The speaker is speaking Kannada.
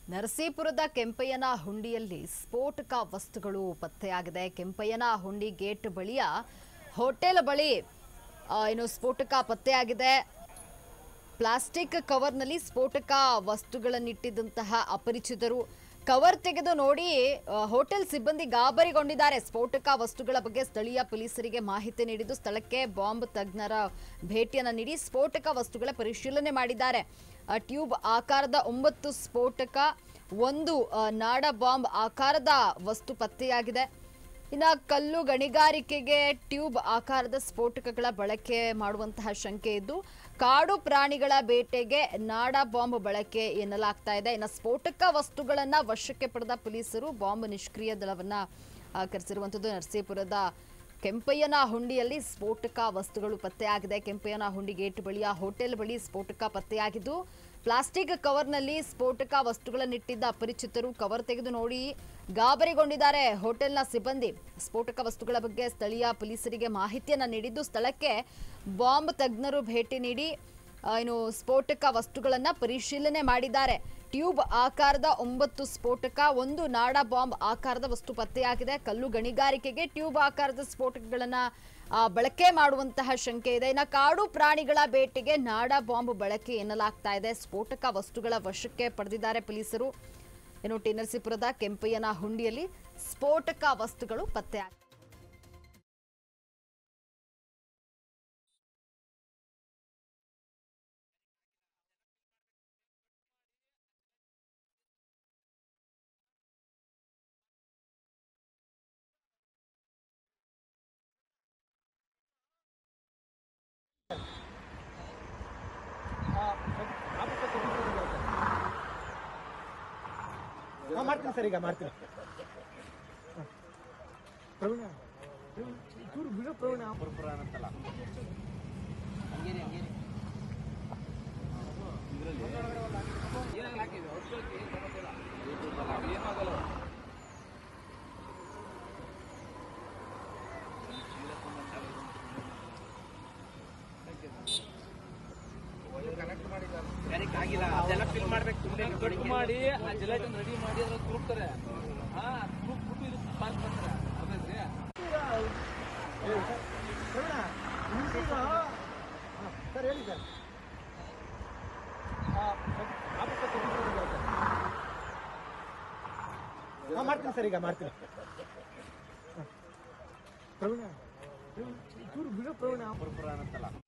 ನರಸೀಪುರದ ಕೆಂಪಯ್ಯನ ಹುಂಡಿಯಲ್ಲಿ ಸ್ಫೋಟಕ ವಸ್ತುಗಳು ಪತ್ತೆಯಾಗಿದೆ ಕೆಂಪಯ್ಯನ ಹುಂಡಿ ಗೇಟ್ ಬಳಿಯ ಹೋಟೆಲ್ ಬಳಿ ಆ, ಏನು ಸ್ಫೋಟಕ ಪತ್ತೆಯಾಗಿದೆ ಪ್ಲಾಸ್ಟಿಕ್ ಕವರ್ನಲ್ಲಿ ಸ್ಫೋಟಕ ವಸ್ತುಗಳನ್ನಿಟ್ಟಿದ್ದಂತಹ ಅಪರಿಚಿತರು ಕವರ್ ತೆಗೆದು ನೋಡಿ ಆ, ಹೋಟೆಲ್ ಸಿಬ್ಬಂದಿ ಗಾಬರಿಗೊಂಡಿದ್ದಾರೆ ಸ್ಫೋಟಕ ವಸ್ತುಗಳ ಬಗ್ಗೆ ಸ್ಥಳೀಯ ಪೊಲೀಸರಿಗೆ ಮಾಹಿತಿ ನೀಡಿದ್ದು ಸ್ಥಳಕ್ಕೆ ಬಾಂಬ್ ತಜ್ಞರ ಭೇಟಿಯನ್ನು ನೀಡಿ ಸ್ಫೋಟಕ ವಸ್ತುಗಳ ಪರಿಶೀಲನೆ ಮಾಡಿದ್ದಾರೆ ಆ, ಟ್ಯೂಬ್ ಆಕಾರದ ಒಂಬತ್ತು ಸ್ಫೋಟಕ ಒಂದು ಆ, ನಾಡ ಬಾಂಬ್ ಆಕಾರದ ವಸ್ತು ಪತ್ತೆಯಾಗಿದೆ ಇನ್ನು ಕಲ್ಲು ಗಣಿಗಾರಿಕೆಗೆ ಟ್ಯೂಬ್ ಆಕಾರದ ಸ್ಫೋಟಕಗಳ ಬಳಕೆ ಮಾಡುವಂತಹ ಶಂಕೆ ಇದ್ದು ಕಾಡು ಪ್ರಾಣಿಗಳ ಬೇಟೆಗೆ ನಾಡ ಬಾಂಬ್ ಬಳಕೆ ಎನ್ನಲಾಗ್ತಾ ಇದೆ ಇನ್ನು ಸ್ಫೋಟಕ ವಸ್ತುಗಳನ್ನ ವಶಕ್ಕೆ ಪಡೆದ ಪೊಲೀಸರು ಬಾಂಬ್ ನಿಷ್ಕ್ರಿಯ ದಳವನ್ನ ಆ, ಕರೆಸಿರುವಂಥದ್ದು ನರಸೀಪುರದ ಕೆಂಪಯ್ಯನ ಹುಂಡಿಯಲ್ಲಿ ಸ್ಫೋಟಕ ವಸ್ತುಗಳು ಪತ್ತೆಯಾಗಿದೆ ಕೆಂಪಯ್ಯನ ಹುಂಡಿ ಗೇಟ್ ಬಳಿಯ ಹೋಟೆಲ್ ಬಳಿ ಸ್ಫೋಟಕ ಪತ್ತೆಯಾಗಿದ್ದು ಪ್ಲಾಸ್ಟಿಕ್ ಕವರ್ನಲ್ಲಿ ಸ್ಫೋಟಕ ವಸ್ತುಗಳನ್ನಿಟ್ಟಿದ್ದ ಅಪರಿಚಿತರು ಕವರ್ ತೆಗೆದು ನೋಡಿ ಗಾಬರಿಗೊಂಡಿದ್ದಾರೆ ಹೋಟೆಲ್ನ ಸಿಬ್ಬಂದಿ ಸ್ಫೋಟಕ ವಸ್ತುಗಳ ಬಗ್ಗೆ ಸ್ಥಳೀಯ ಪೊಲೀಸರಿಗೆ ಮಾಹಿತಿಯನ್ನ ನೀಡಿದ್ದು ಸ್ಥಳಕ್ಕೆ ಬಾಂಬ್ ತಜ್ಞರು ಭೇಟಿ ನೀಡಿ ಆ, ಏನು ಸ್ಫೋಟಕ ವಸ್ತುಗಳನ್ನ ಪರಿಶೀಲನೆ ಮಾಡಿದ್ದಾರೆ ಟ್ಯೂಬ್ ಆಕಾರದ ಒಂಬತ್ತು ಸ್ಫೋಟಕ ಒಂದು ನಾಡ ಬಾಂಬ್ ಆಕಾರದ ವಸ್ತು ಪತ್ತೆಯಾಗಿದೆ ಕಲ್ಲು ಗಣಿಗಾರಿಕೆಗೆ ಟ್ಯೂಬ್ ಆಕಾರದ ಸ್ಫೋಟಕಗಳನ್ನ ಆ, ಬಳಕೆ ಮಾಡುವಂತಹ ಶಂಕೆ ಇದೆ ಇನ್ನು ಕಾಡು ಪ್ರಾಣಿಗಳ ಬೇಟೆಗೆ ನಾಡ ಬಾಂಬ್ ಬಳಕೆ ಎನ್ನಲಾಗ್ತಾ ಇದೆ ಸ್ಫೋಟಕ ವಸ್ತುಗಳ ವಶಕ್ಕೆ ಪಡೆದಿದ್ದಾರೆ ಪೊಲೀಸರು ಏನು ಟಿ ನರಸೀಪುರದ ಕೆಂಪಯ್ಯನ ಹುಂಡಿಯಲ್ಲಿ ಸ್ಫೋಟಕ ವಸ್ತುಗಳು ಪತ್ತೆಯಾಗಿದೆ ಹಾ, ಮಾಡ್ತೀನಿ ಸರ್ ಈಗ ಮಾಡ್ತೀನಿ ಹಾ. ಪ್ರವೀಣ ಚೂರು ಬಿಡು ಪ್ರವೀಣ ಕಟ್ ಮಾಡಿ ಆ ಜೆಲಾಟಿನ್ ರೆಡಿ ಮಾಡಿ ಅದ್ರ ತುರುಕ್ತಾರೆ ಹಾ ತುರುಕ್ಬಿಟ್ಟು ಇದು ಪಾಸ್ ಮಾಡ್ತಾರೆ ಅದೇ ಪ್ರವೀಣ ನಿಮ್ಗೀಗ ಹಾ, ಸರ್ ಹೇಳಿ ಸರ್ ಹಾ, ಆಫೀಸಲ್ಲಿ ತೆಗಿತೀನಿ ಬರುತ್ತೆ. ಹಾ, ಮಾಡ್ತೀನಿ ಸರ್ ಈಗ ಮಾಡ್ತೀನಿ ಹಾ. ಪ್ರವೀಣ ಚೂರು ಬಿಡು ಪ್ರವೀಣ